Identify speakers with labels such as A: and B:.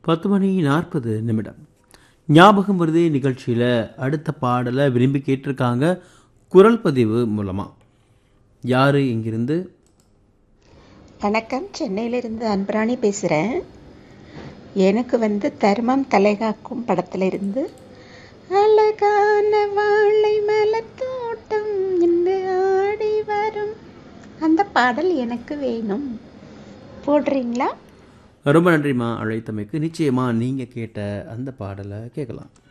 A: பத்து மணி நாற்பது நிமிடம் ஞாபகம் வருதே நிகழ்ச்சியில் அடுத்த பாடலை விரும்பி கேட்டிருக்காங்க குரல் பதிவு மூலமாக யார் இங்கிருந்து
B: வணக்கம் சென்னையிலிருந்து அன்பராணி பேசுகிறேன் எனக்கு வந்து தர்மம் தலைகாக்கும் படத்துல இருந்து அழகான வாழை மலர் தோட்டம் என்று ஆடி வரும் அந்த பாடல் எனக்கு வேணும் போடுறீங்களா
A: ரொம்ப நன்றிம்மா அழைத்தமைக்கு நிச்சயமாக நீங்கள் கேட்ட அந்த பாடலை கேட்கலாம்